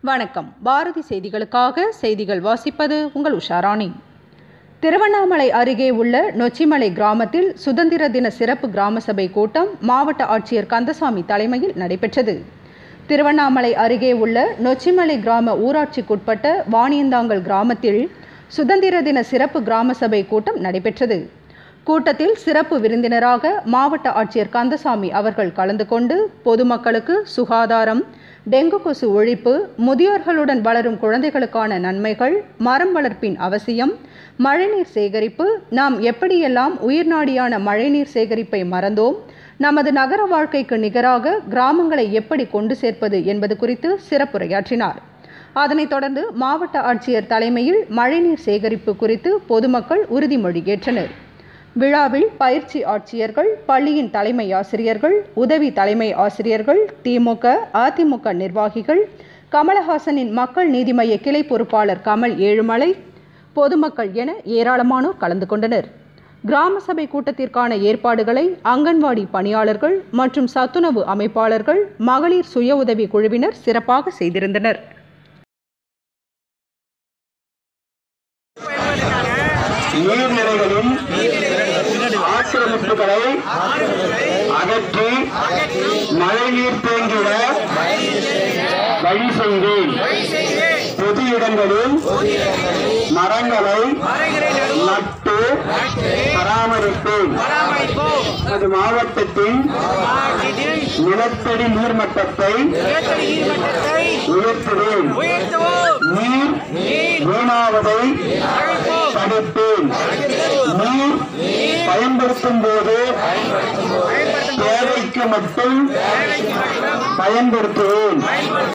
வணக்கம் பாரதி செய்திகளுக்காக செய்திகள் வாசிப்பது உங்கள் உஷாராணி திருவண்ணாமலை அருகே உள்ள நொச்சிமலை கிராமத்தில் சுதந்திர தின சிறப்பு கிராம சபை கூட்டம் மாவட்ட ஆட்சியர் கந்தசாமி தலைமையில் நடைபெற்றது திருவண்ணாமலை அருகே உள்ள நொச்சிமலை கிராம ஊராட்சிக்குட்பட்ட வாணியந்தாங்கல் கிராமத்தில் சுதந்திர தின சிறப்பு கிராம சபை கூட்டம் நடைபெற்றது கூட்டத்தில் சிறப்பு விருந்தினராக மாவட்ட ஆட்சியர் கந்தசாமி அவர்கள் கலந்து கொண்டு பொதுமக்களுக்கு சுகாதாரம் டெங்கு கொசு ஒழிப்பு முதியோர்களுடன் வளரும் குழந்தைகளுக்கான நன்மைகள் மரம் வளர்ப்பின் அவசியம் மழைநீர் சேகரிப்பு நாம் எப்படியெல்லாம் உயிர்நாடியான மழைநீர் சேகரிப்பை மறந்தோம் நமது நகர வாழ்க்கைக்கு நிகராக கிராமங்களை எப்படி கொண்டு சேர்ப்பது என்பது குறித்து சிறப்புரையாற்றினார் அதனைத் தொடர்ந்து மாவட்ட ஆட்சியர் தலைமையில் மழைநீர் சேகரிப்பு குறித்து பொதுமக்கள் உறுதிமொழி ஏற்றனர் விழாவில் பயிற்சி ஆட்சியர்கள் பள்ளியின் தலைமை ஆசிரியர்கள் உதவி தலைமை ஆசிரியர்கள் திமுக அதிமுக நிர்வாகிகள் கமலஹாசனின் மக்கள் நீதி மய்ய கிளை பொறுப்பாளர் கமல் ஏழுமலை பொதுமக்கள் என ஏராளமானோர் கலந்து கொண்டனர் கிராம சபை கூட்டத்திற்கான ஏற்பாடுகளை அங்கன்வாடி பணியாளர்கள் மற்றும் சத்துணவு அமைப்பாளர்கள் மகளிர் சுய உதவி குழுவினர் சிறப்பாக செய்திருந்தனர் நீர்நிலைகளில் ஆக்கிரமிப்புகளை அகற்றி மழைநீர் தேங்கிட வழி செய்தேன் பொது இடங்களில் மரங்களை நட்டு பராமரிப்பேன் நமது மாவட்டத்தின் நிலத்தடி நீர்மட்டத்தை உயர்த்துவேன் நீர் வீணாவதை தடுப்பேன் நீர் பயன்படுத்தும் போது தேவைக்கு மட்டும் பயன்படுத்துவேன்